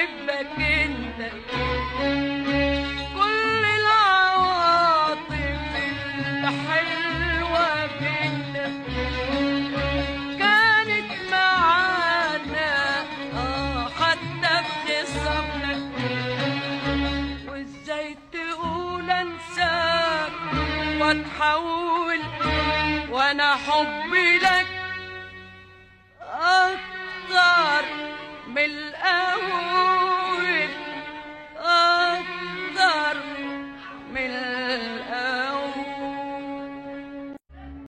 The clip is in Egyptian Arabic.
بحبك انت كل العواطف الحلوة بينا كانت معانا اه حتى في خصامنا وازاي تقول انساك واتحول وانا حبي لك اكتر من الاول